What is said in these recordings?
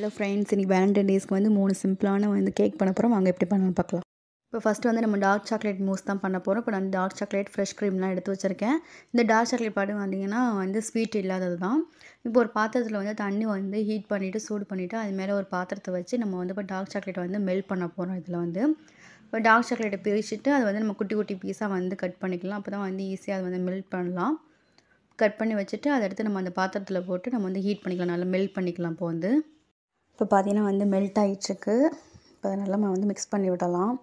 hello friends இன்றைக்கி Valentine டேஸ்க்கு வந்து மூணு சிம்பிளான வந்து கேக் பண்ண போகிறோம் வாங்க எப்படி பண்ணலாம் பார்க்கலாம் இப்போ ஃபஸ்ட்டு வந்து நம்ம டார்க் சாக்லேட் மூஸ் தான் பண்ண போகிறோம் இப்போ நான் டார்க் சாக்லேட் ஃப்ரெஷ் க்ரீம்லாம் எடுத்து வச்சுருக்கேன் இந்த டார்க் சாக்லேட் பாட்டு வந்தீங்கன்னா வந்து ஸ்வீட் இல்லாதது தான் இப்போ ஒரு பாத்திரத்தில் வந்து தண்ணி வந்து ஹீட் பண்ணிவிட்டு சூடு பண்ணிவிட்டு அது மேலே ஒரு பாத்திரத்தை வச்சு நம்ம வந்து இப்போ டார்க் சாக்லேட்டை வந்து மெல்ட் பண்ண போகிறோம் இதில் வந்து இப்போ டார்க் சாக்லேட்டை பிரிச்சுட்டு அதை வந்து நம்ம குட்டி குட்டி பீஸாக வந்து கட் பண்ணிக்கலாம் அப்போ தான் வந்து ஈஸியாக அதை வந்து மெல்ட் பண்ணலாம் கட் பண்ணி வச்சுட்டு அதை எடுத்து நம்ம அந்த பாத்திரத்தில் போட்டு நம்ம வந்து ஹீட் பண்ணிக்கலாம் நல்லா மெல்ட் பண்ணிக்கலாம் இப்போ வந்து இப்போ பார்த்தீங்கன்னா வந்து மெல்ட் ஆகிட்டுருக்கு இப்போ அதை நல்லா நம்ம வந்து மிக்ஸ் பண்ணி விடலாம்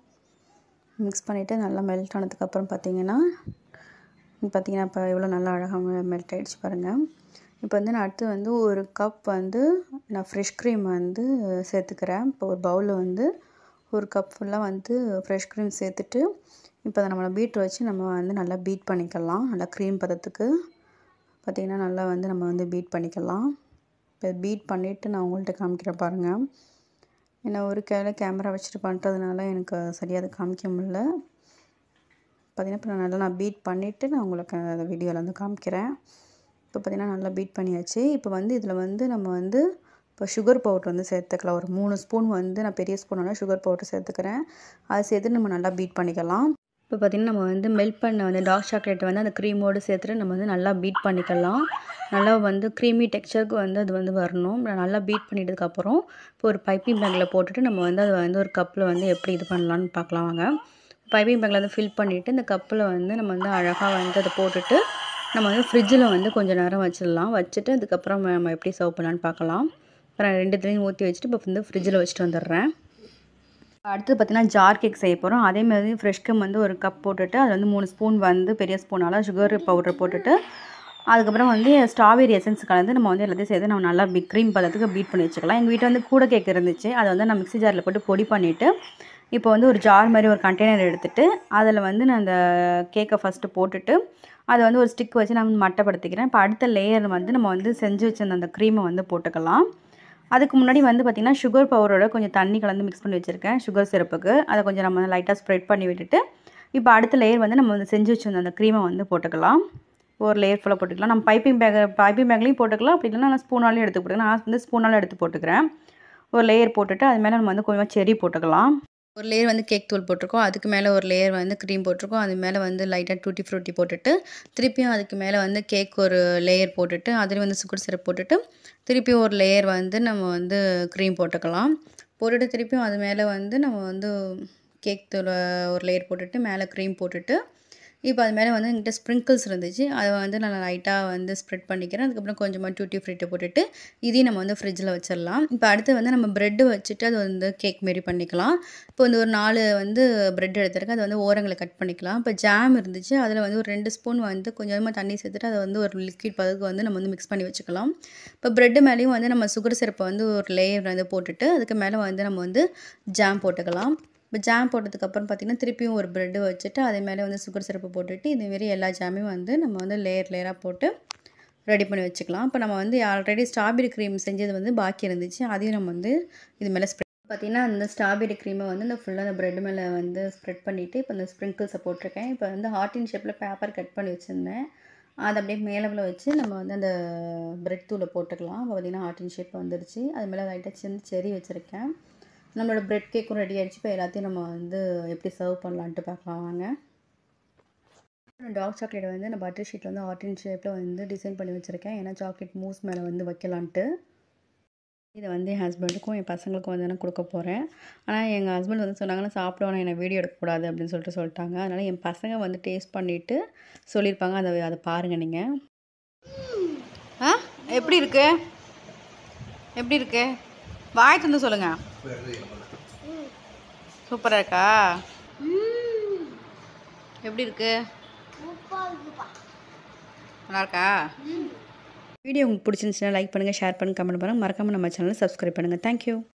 மிக்ஸ் பண்ணிவிட்டு நல்லா மெல்ட் ஆனதுக்கப்புறம் பார்த்தீங்கன்னா பார்த்தீங்கன்னா இப்போ எவ்வளோ நல்லா அழகாக மெல்ட் ஆகிடுச்சு பாருங்கள் இப்போ வந்து நான் அடுத்து வந்து ஒரு கப் வந்து நான் ஃப்ரெஷ் க்ரீம் வந்து சேர்த்துக்கிறேன் இப்போ ஒரு பவுலில் வந்து ஒரு கப் ஃபுல்லாக வந்து ஃப்ரெஷ் க்ரீம் சேர்த்துட்டு இப்போ அதை நம்மளை பீட் வச்சு நம்ம வந்து நல்லா பீட் பண்ணிக்கலாம் நல்லா க்ரீம் பதத்துக்கு பார்த்திங்கன்னா நல்லா வந்து நம்ம வந்து பீட் பண்ணிக்கலாம் இப்போ பீட் பண்ணிவிட்டு நான் உங்கள்கிட்ட காமிக்கிறேன் பாருங்கள் ஏன்னா ஒரு கையில் கேமரா வச்சுட்டு பண்ணுறதுனால எனக்கு சரியாக அதை காமிக்க முடில பார்த்திங்கன்னா இப்போ நான் நல்லா நான் பீட் பண்ணிவிட்டு நான் உங்களுக்கு அந்த வீடியோவில் வந்து காமிக்கிறேன் இப்போ பார்த்திங்கன்னா நல்லா பீட் பண்ணியாச்சு இப்போ வந்து இதில் வந்து நம்ம வந்து இப்போ சுகர் பவுட்ரு வந்து சேர்த்துக்கலாம் ஒரு மூணு ஸ்பூன் வந்து நான் பெரிய ஸ்பூனால சுகர் பவுட்ரு சேர்த்துக்கிறேன் அதை சேர்த்து நம்ம நல்லா பீட் பண்ணிக்கலாம் இப்போ பார்த்திங்கன்னா நம்ம வந்து மெல்ட் பண்ண வந்து டார்க் சாக்லேட்டை வந்து அந்த க்ரீமோடு சேர்த்துட்டு நம்ம வந்து நல்லா பீட் பண்ணிக்கலாம் நல்லா வந்து க்ரீமி டெக்ஸ்சருக்கு வந்து அது வந்து வரணும் நல்லா பீட் பண்ணிட்டதுக்கப்புறம் இப்போ ஒரு பைப்பிங் பேக்கில் போட்டுட்டு நம்ம வந்து அதை வந்து ஒரு கப்பில் வந்து எப்படி இது பண்ணலான்னு பார்க்கலாம் வாங்க பைப்பிங் பேக்கில் வந்து ஃபில் பண்ணிவிட்டு இந்த கப்பில் வந்து நம்ம வந்து அழகாக வந்து அதை போட்டுட்டு நம்ம வந்து ஃப்ரிட்ஜில் வந்து கொஞ்சம் நேரம் வச்சிடலாம் வச்சுட்டு அதுக்கப்புறம் நம்ம எப்படி சர்வ் பண்ணலான்னு பார்க்கலாம் அப்புறம் ரெண்டுத்துலேயும் ஊற்றி வச்சுட்டு இப்போ வந்து ஃப்ரிட்ஜில் வச்சுட்டு வந்துடுறேன் அடுத்து பார்த்திங்கன்னா ஜார் கேக் செய்ய போகிறோம் அதேமாதிரி ஃப்ரெஷ் க்ரீம் வந்து ஒரு கப் போட்டுட்டு அது வந்து மூணு ஸ்பூன் வந்து பெரிய ஸ்பூனால் சுகர் பவுடர் போட்டுட்டு அதுக்கப்புறம் வந்து ஸ்ட்ராபெரி எசன்ஸ் கலந்து நம்ம வந்து எல்லாத்தையும் சேர்த்து நம்ம நல்லா பி க்ரீம் பதத்துக்கு பீட் பண்ணி வச்சுக்கலாம் எங்கள் வீட்டில் வந்து கூட கேக் இருந்துச்சு அதை வந்து நான் மிக்ஸி ஜாரில் போட்டு பொடி பண்ணிவிட்டு இப்போ வந்து ஒரு ஜார் மாதிரி ஒரு கண்டெய்னர் எடுத்துகிட்டு அதில் வந்து நான் அந்த கேக்கை ஃபஸ்ட்டு போட்டுட்டு அதை வந்து ஒரு ஸ்டிக் வச்சு நான் மட்டைப்படுத்திக்கிறேன் இப்போ அடுத்த லேயர் வந்து நம்ம வந்து செஞ்சு வச்சிருந்த அந்த க்ரீமை வந்து போட்டுக்கலாம் அதுக்கு முன்னாடி வந்து பார்த்திங்கன்னா சுகர் பவுடரோட கொஞ்சம் தண்ணி கலந்து மிக்ஸ் பண்ணி வச்சுருக்கேன் சுகர் சிரப்புக்கு அதை கொஞ்சம் நம்ம லைட்டாக ஸ்ப்ரெட் பண்ணி விட்டுட்டு இப்போ அடுத்த லேயர் வந்து நம்ம வந்து செஞ்சு வச்சுருந்த அந்த க்ரீமை வந்து போட்டுக்கலாம் ஒரு லேயர் ஃபுல்லாக போட்டுக்கலாம் நம்ம பைப்பிங் பேக் பைப்பிங் பேக்லேயும் போட்டுக்கலாம் அப்படி இல்லைனா நான் ஸ்பூனாலையும் எடுத்து போட்டுக்கலாம் நான் வந்து ஸ்பூனால் எடுத்து போட்டுக்கிறேன் ஒரு லேயர் போட்டுட்டு அது மேலே நம்ம வந்து கொஞ்சமாக செரி போட்டுக்கலாம் ஒரு லேயர் வந்து கேக் தூள் போட்டிருக்கோம் அதுக்கு மேலே ஒரு லேயர் வந்து க்ரீம் போட்டிருக்கோம் அது மேலே வந்து லைட்டாக டூட்டி ஃப்ரூட்டி போட்டுட்டு திருப்பியும் அதுக்கு மேலே வந்து கேக் ஒரு லேயர் போட்டுட்டு அதுலேயும் வந்து சுகர் சிரப் போட்டுட்டு திருப்பியும் ஒரு லேயர் வந்து நம்ம வந்து க்ரீம் போட்டுக்கலாம் போட்டுட்டு திருப்பியும் அது மேலே வந்து நம்ம வந்து கேக் தூள் ஒரு லேயர் போட்டுட்டு மேலே க்ரீம் போட்டுட்டு இப்போ அது மேலே வந்து என்கிட்ட ஸ்ப்ரிங்கிள்ஸ் இருந்துச்சு அதை வந்து நான் லைட்டாக வந்து ஸ்ப்ரெட் பண்ணிக்கிறேன் அதுக்கப்புறம் கொஞ்சமாக டூட்டி ஃப்ரீட்டை போட்டுட்டு இதையும் நம்ம வந்து ஃப்ரிட்ஜில் வச்சிடலாம் இப்போ அடுத்து வந்து நம்ம ப்ரெட்டு வச்சுட்டு அது வந்து கேக் மாரி பண்ணிக்கலாம் இப்போ வந்து ஒரு நாலு வந்து ப்ரெட் எடுத்துருக்கேன் அதை வந்து ஓரங்களை கட் பண்ணிக்கலாம் இப்போ ஜாம் இருந்துச்சு அதில் வந்து ஒரு ரெண்டு ஸ்பூன் வந்து கொஞ்சமாக தண்ணி சேர்த்துட்டு அதை வந்து ஒரு லிக்விட் பதத்துக்கு வந்து நம்ம வந்து மிக்ஸ் பண்ணி வச்சுக்கலாம் இப்போ ப்ரெட்டு மேலேயும் வந்து நம்ம சுகர் சிரப்பை வந்து ஒரு லேயர் வந்து போட்டுட்டு அதுக்கு மேலே வந்து நம்ம வந்து ஜாம் போட்டுக்கலாம் இப்போ ஜாம் போட்டதுக்கப்புறம் பார்த்திங்கன்னா திருப்பியும் ஒரு ப்ரெட்டு வச்சுட்டு அதே மேலே வந்து சுகர் சிரப்பு போட்டுட்டு இதுமாரி எல்லா ஜாமையும் வந்து நம்ம வந்து லேயர் லேயராக போட்டு ரெடி பண்ணி வச்சுக்கலாம் இப்போ நம்ம வந்து ஆல்ரெடி ஸ்ட்ராபெரி க்ரீம் செஞ்சது வந்து பாக்கி இருந்துச்சு அதையும் நம்ம வந்து இது மேலே ஸ்ப்ரெட் பார்த்திங்கன்னா அந்த ஸ்ட்ராபெரி க்ரீமை வந்து இந்த ஃபுல்லாக அந்த ப்ரெட் மேலே வந்து ஸ்ப்ரெட் பண்ணிவிட்டு இப்போ அந்த ஸ்ப்ரிங்கிள்ஸை போட்டிருக்கேன் இப்போ வந்து ஹார்டின் ஷேப்பில் பேப்பர் கட் பண்ணி வச்சுருந்தேன் அதை அப்படியே மேலே வச்சு நம்ம வந்து அந்த ப்ரெட் தூளை போட்டுக்கலாம் இப்போ பார்த்திங்கன்னா ஹார்டின் ஷேப் வந்துருச்சு அது மேலே லைட்டாக சேர்ந்து செரி வச்சுருக்கேன் நம்மளோட ப்ரெட் கேக்கும் ரெடி ஆகிடுச்சு இப்போ எல்லாத்தையும் நம்ம வந்து எப்படி சர்வ் பண்ணலான்ட்டு பார்க்கலாம் வாங்க டார்க் சாக்லேட் வந்து நான் பட்டர் ஷீட்டில் வந்து ஆர்டின் ஷேப்பில் வந்து டிசைன் பண்ணி வச்சுருக்கேன் ஏன்னா சாக்லேட் மூஸ் மேலே வந்து வைக்கலான்ட்டு இதை வந்து என் ஹஸ்பண்டுக்கும் என் பசங்களுக்கும் வந்து நான் கொடுக்க போகிறேன் ஆனால் எங்கள் ஹஸ்பண்ட் வந்து சொன்னாங்கன்னா சாப்பிடுவாங்க என்னை வீடியோ எடுக்கக்கூடாது அப்படின்னு சொல்லிட்டு சொல்லிட்டாங்க அதனால் என் பசங்க வந்து டேஸ்ட் பண்ணிவிட்டு சொல்லியிருப்பாங்க அதை அதை பாருங்கள் நீங்கள் ஆ எப்படி இருக்கு எப்படி இருக்கு வாய் தந்து சொல்லுங்கள் சூப்பராக இருக்கா எப்படி இருக்கு நல்லா இருக்கா வீடியோ உங்களுக்கு பிடிச்சிருந்துச்சுன்னா லைக் பண்ணுங்கள் ஷேர் பண்ணுங்கள் கமெண்ட் பண்ணுங்கள் மறக்காமல் நம்ம சேனலை சப்ஸ்கிரைப் பண்ணுங்கள் தேங்க்யூ